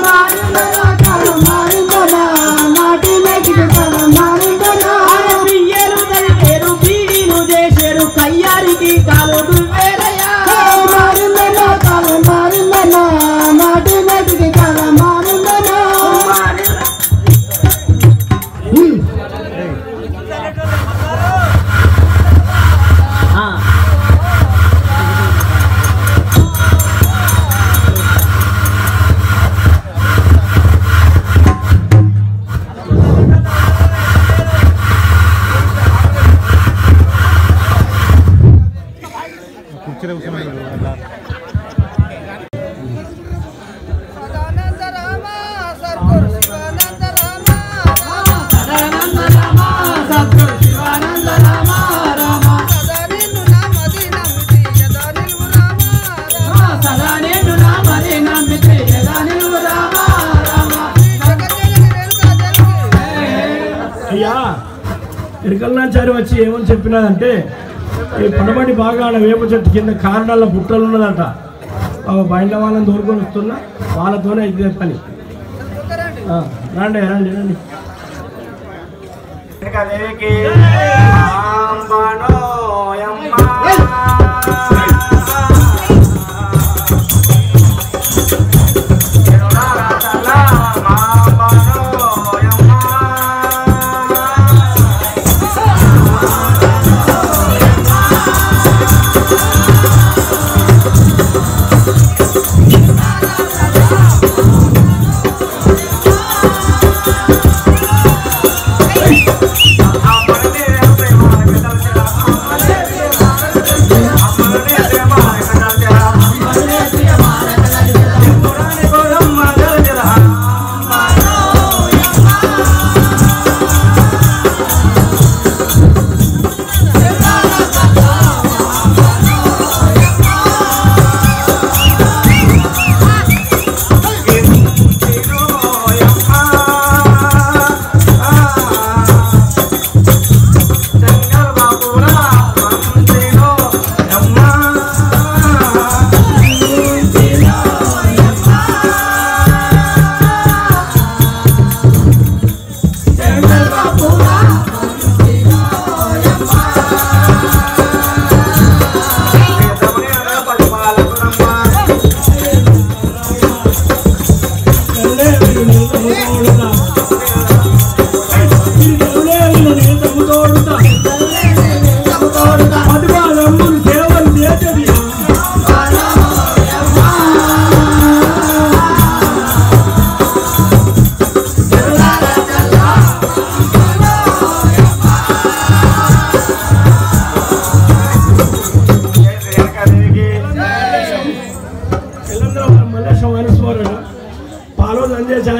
బియ్యలు తలిపేరు బీడీలు చేసేరు కయ్యారికి కాలు దువ్వేరయ్యా అయ్యా ఇరకల్లాచారి వచ్చి ఏమని చెప్పినదంటే ఈ పడమటి భాగాన వేప చెట్టు కింద కారణాల బుట్టలు ఉన్నదట ఆ బయట వాళ్ళని దూరుకొని వస్తున్నా వాళ్ళతోనే ఇదే పని ఆ, రండి రండి రండి ఆ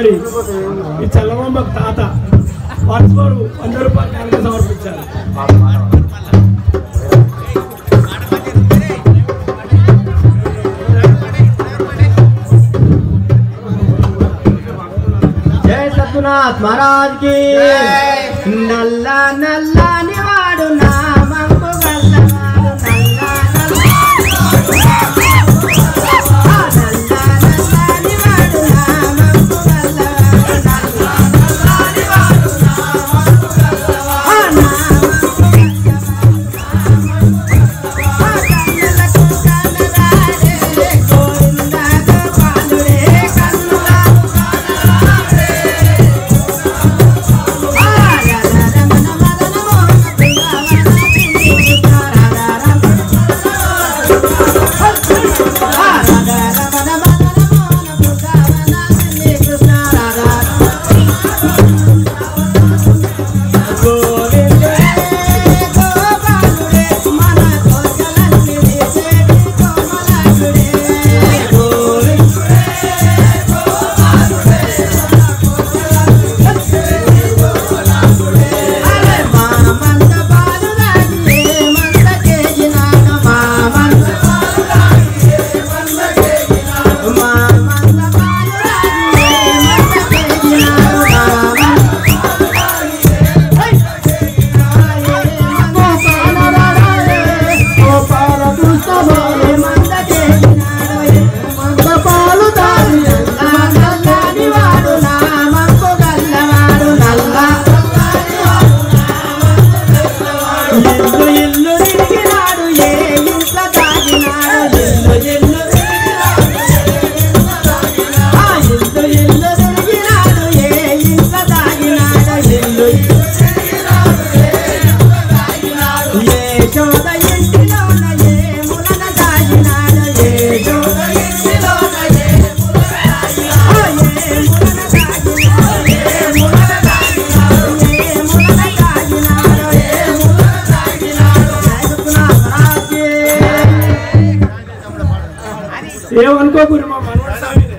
తల్లి ఈ చల్లమ్మ తాత వారు వంద రూపాయలు కానుక సమర్పించారు జయ సత్యనాథ్ మహారాజ్ కి నల్ల నల్లని వాడు నా మంపు గల్లవాడు నల్ల నల్లని వాడు నా మంపు గల్లవాడు ఇల్లు ఇల్లు తిరిగినాడు ఏ ఇంట్లో తాగినాడు ఇల్లు ఇల్లు ఆ ఇల్లు ఇల్లు తిరిగినాడు ఏ ఇంట్లో తాగినాడు ఇల్లు ఏ చోట ఇంటిలోన ఏ ములన తాగినాడు ఏ చోట ఇంటిలోన ఏ ఆ ఏ ములన తాగినాడు ఏ ములన తాగినాడు ఏ ములన తాగినాడు ఏ ఏమనుకోకూరి మా మనవడు సాగిరే.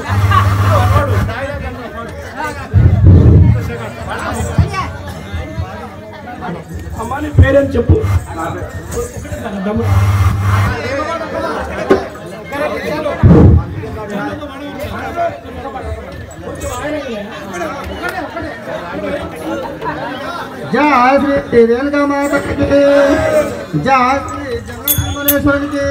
అమ్మా నీ పేరేం చెప్పు దమ్ము. జయ శ్రీ రేణుకా మాతకి జయ శ్రీ జగన్మనేశ్వరునికి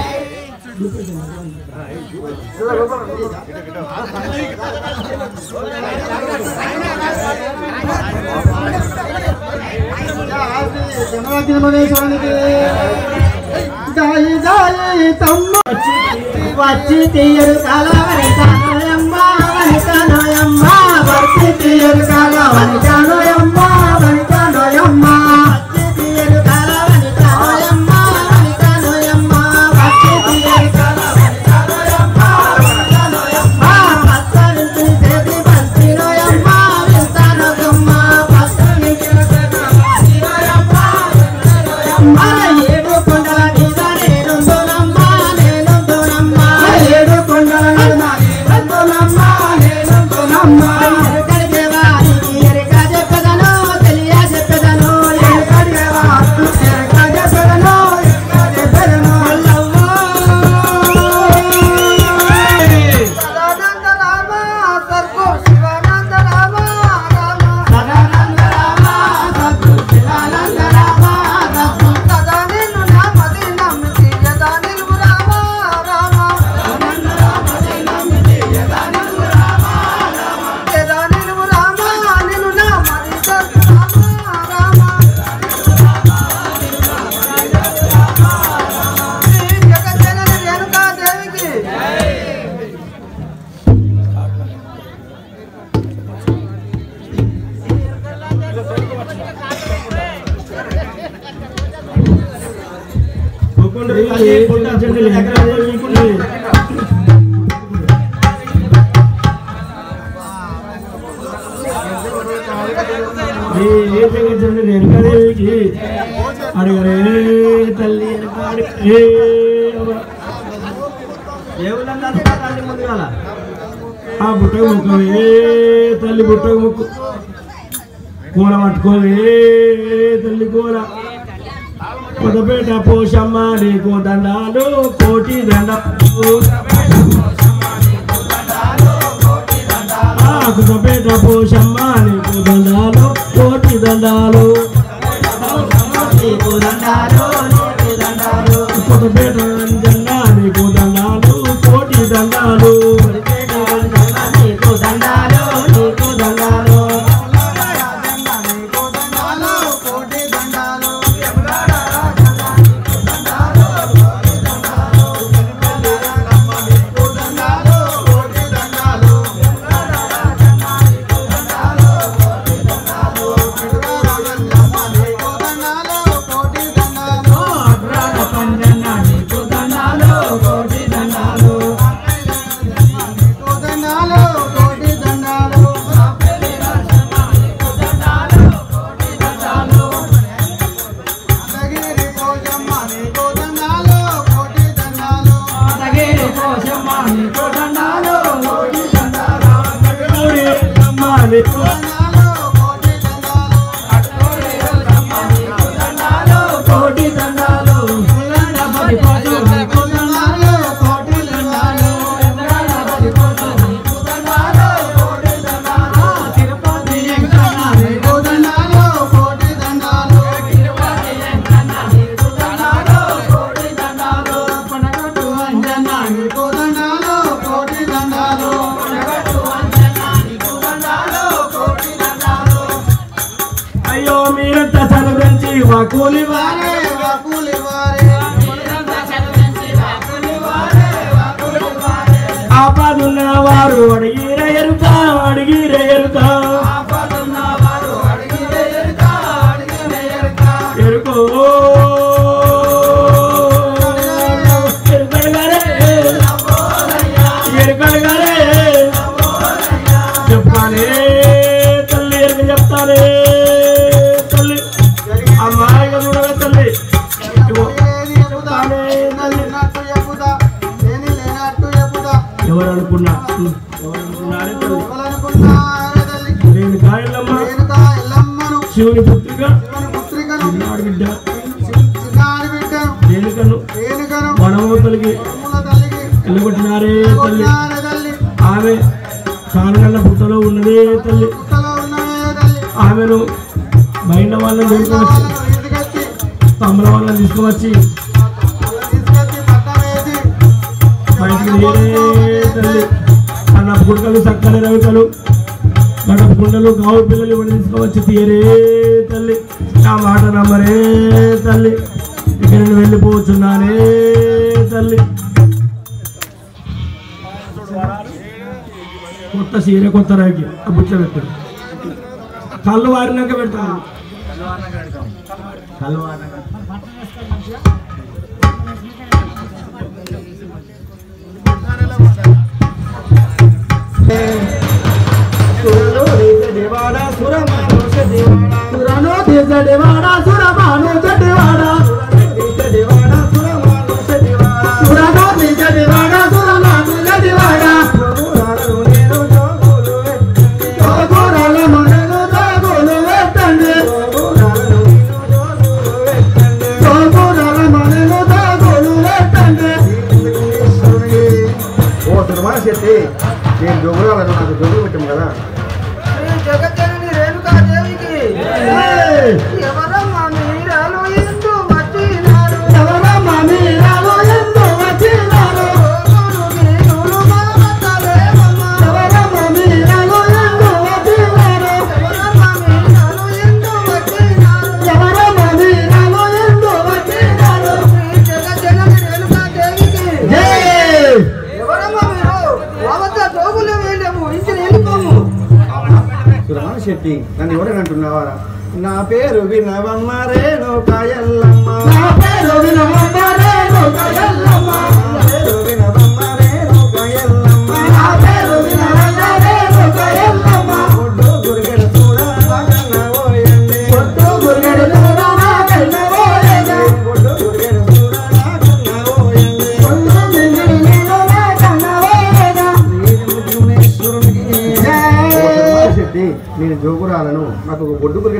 జయ శ్రీ జగన్మనేశ్వరునికి జయ జయ తమ్మ వచ్చి తీయరు కలవరి కనయమ్మ వని కనయమ్మ వచ్చి తీయరు కలవరి కనయమ్మ వని కనయమ్మ వచ్చి తీయరు కలవరి కనయమ్మ వని కనయమ్మ వచ్చి తీయరు కలవరి కనయమ్మ వని కనయమ్మ పచ్చని చేతి పంచినయమ్మ వింతనకమ్మ పచ్చని చేతి పంచినయమ్మ ఏడు కొండల మీద నేనుందునమ్మ నేనుందునమ్మ ఏడు కొండల మీద నేనుందునమ్మ నేనుందునమ్మ ఎక్కడికి వారికి ఎరక చెప్పదను తెలియ చెప్పదను ఎక్కడికి వారికి ఎరక చెప్పదను ఎరక చెప్పదను సదానంద రామ సర్గో శివానంద రామ రామ సదానంద రామ సర్గో శివానంద రామ రామ సదా నిన్ను నామది నమ్మితి యదా నిలువు రామ రామ సదానంద రామది నమ్మితి యదా నిలువు రామ రామ యదా నిలువు రామ నిన్ను నామది సర్గో రామ రామ శ్రీ జగజ్జనని రేణుకాదేవికి వెనకదేవికి అడగరే తల్లి వెనక అడగరే అవ్వ. దేవుళ్ళందరూ తల్లి ముందుగాల అప్పుడు పుట్టక ముక్కవే తల్లి పుట్టక ముక్కు కూర పట్టుకోవే తల్లి కూర కొత్తపేట పోషమ్మ నీకు దండాలు కోటి దండాలు ఆ కొత్తపేట పోషమ్మ నీకు దండాలు కోటి దండాలు కొత్తపేట అంజన్న నీకు దండాలు కోటి దండాలు అమ్మ నీకు కోటి దండాలు అయ్యో మీరంతా చదివించి మా కూలి వారే ఆపదున్న వారు అడిగిర ఎరుక అడిగిర ఎరుక ఎరుకో ఎరుకడగారే ఎరుకడగారే చెప్పాలి తల్లి ఎరుక చెప్తానే తల్లి అమ్మాయిగా చూడవే తల్లి ఇగో, చెప్తానే తల్లి ఎవరు అనుకున్నా ఉం, ఎవరు అనుకున్నారే తల్లి నేను కాయలమ్మ శివుని పుత్రిక చిన్నాడు బిడ్డ రేణుకను వనమూతలకి వెళ్ళగొట్టినారే తల్లి ఆమె కానగల్ల పుట్టలో ఉన్నదే తల్లి ఆమెను బయట వాళ్ళని తీసుకువచ్చి తమ్ముల వాళ్ళని తీసుకువచ్చి బయటికి తీరే తల్లి అన్న పుడకలు చక్కని రవికలు గడప కుండలు గావు పిల్లలు ఇవన్నీ తీసుకువచ్చి తీరే తల్లి నా మాట నమ్మరే తల్లి ఇక నేను వెళ్ళిపోతున్నానే తల్లి కొత్త చీర కొత్త రాగి ఆ బుట్ల పెట్టాడు కళ్ళు వారినాక పెడతాను కళ్ళు వారినాక సురను తీసడివాడా సురమాను చెడ్డివాడా సురను తీసడివాడా సురమాను చెడ్డివాడా తోగురాల మనలు తోగులు పెట్టండి తోగురాల మనలు తోగులు పెట్టండి ఓ సురమా శెట్టి నేను జోగురాలను నాకు జోగులు పెట్టాము కదా జగజ్జనని రేణుకాదేవికి ఎవరమ్మా మీరాలు ఎందు వచ్చినారు ఎవరమ్మ మీరాలో ఎందు వచ్చినారు రోజులు గీనులు మారతలేవమ్మా. ఎవరమ్మ మీరాలో ఎందు వచ్చినారు ఎవరమ్మా మీరాలు ఎందు వచ్చినారు ఎవరమ్మ మీరాలో ఎందు వచ్చినారు శ్రీ జగజ్జనని రేణుకాదేవికి జై ఎవరమ్మా మీరు వావత జోగులు వేయలేము ఇంటి వెళ్ళిపోము సురమా శెట్టి నన్ను ఎవరైనా అంటున్నావా నా పేరు వినవమ్మ రేణు కాయల్లమ్మ నా పేరు వినమ్మ రేణు కయల్లమ్మ పేరు వినవమ్మ రేణు కాయల్లమ్మ నా పేరు వినమ్మ రేణు కయల్లమ్మ ఒడ్డు గురిగెడ చూడ కన్న ఓయండి పొట్టు గురిగెడు దూరాన కన్నవోయగా ఒడ్డు గురిగెడ చూడ కన్న ఓయండి పొట్టు గురిగెడు దూరాన కన్నవోయగా శ్రీ ముద్రునేశ్వరునికి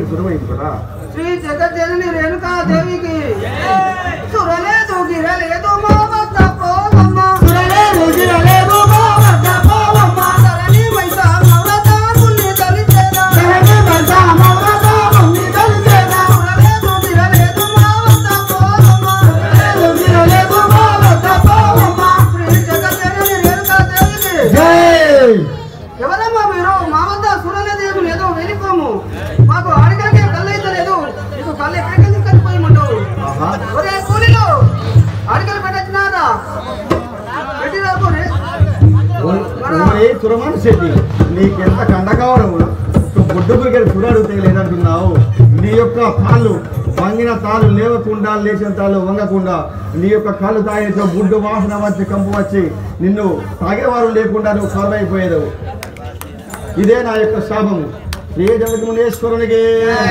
సురమైంది కదా శ్రీ జగజ్జనని రేణుకా దేవికి సురలేదు గిరలేదు మా వద్ద పోవమ్మ సురలేదు గిరలేదు మా వద్ద పోవమ్మ ధరణి మైసా మౌరత మున్ని దలిచేదా ధరణి మైసా మౌరత మున్ని దలిచేదా సురలేదు గిరలేదు మా వద్ద పోవమ్మ సురలేదు గిరలేదు మా వద్ద పోవమ్మ శ్రీ జగజ్జనని రేణుకా దేవికి ఎవరమ్మా మీరు మా వద్ద సురలేదేమి లేదు వెళ్ళిపోము మాకు అడిగడిగే కళ్ళు అయితే లేదు నీకు కళ్ళు ఎక్కడికి తీసుకొని పోయమంటావు ఒరే కూలీలు అడిగలు పెట్టచ్చినారా పెట్టి రాబోరే మరి సురమాన శెట్టి నీకెంత కండకావరం బుడ్డు గురికెళ్ళి సుర అడిగితే లేదంటున్నావు నీ యొక్క కాళ్ళు వంగిన తాళ్ళు లేవకుండా లేచిన తాళ్ళు వంగకుండా నీ యొక్క కాళ్ళు తాగిన బుడ్డు వాసన వచ్చి కంపు వచ్చి నిన్ను తాగేవారు లేకుండా నువ్వు కరువైపోయేది ఇదే నా యొక్క శాపము శ్రీ జగన్మునేశ్వరునికి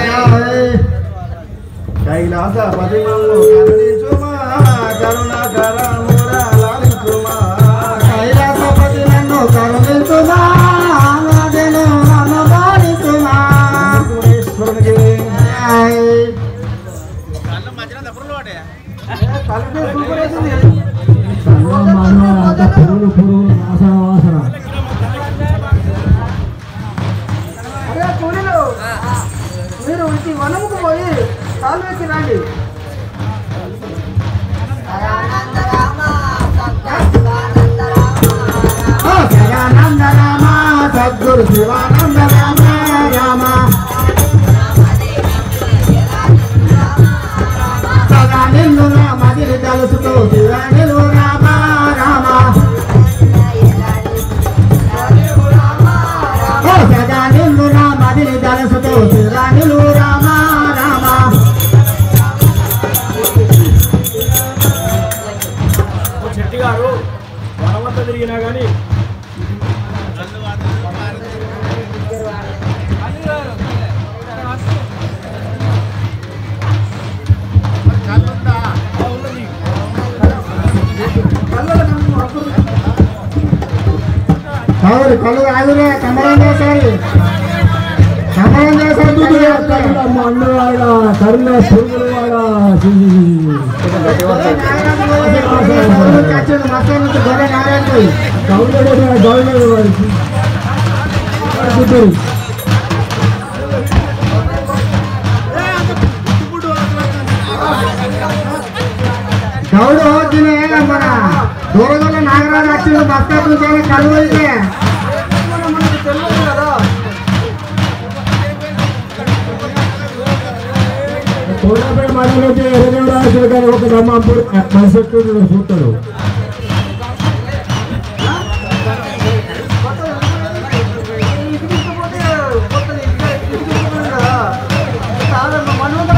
కైలాస పతిమము కరుణించుమా కరుణాకరమురా లాలించుమా కైలాసపతి నన్ను కరుణించుమా నాదెను నన్ను బాధించుమా జగన్మునేశ్వరునికి అరే కూలీలు మీరు ఇటు వనముకు పోయి కాలు వేసి రండి శివానంద రామ సద్గురు శివానంద రామ రామ సదా నిన్ను నా మదిని తలుసుతో శివ నిలువు రామ రామ ఓ సదా నిన్ను నా మదిని తలుసుతో శివ నిలువు రామ రామ చెట్టి గారు వనమంతా తిరిగినా కానీ కళ్ళు కళ్ళు ఆగురే కమలం చేశారు కమలం చేశారు మన్నవాడ కరుణ పురుగులవాడ గౌరవ గౌరవ వారికి గుడ్డూరు గౌడు వచ్చిన మన దూరగల నాగరాజు వచ్చిన బస్తా చూసాను కళ్ళు అయితే మనకి తెలియదు కదా కోడాపేట మండలంలో ఎర్రగౌడ కానీ ఒక దమ్మాపూర్ మనిషి చూస్తాడు ఇటుకపోతే కొత్తది ఇటుకపోతే కదా చాలా మనోదర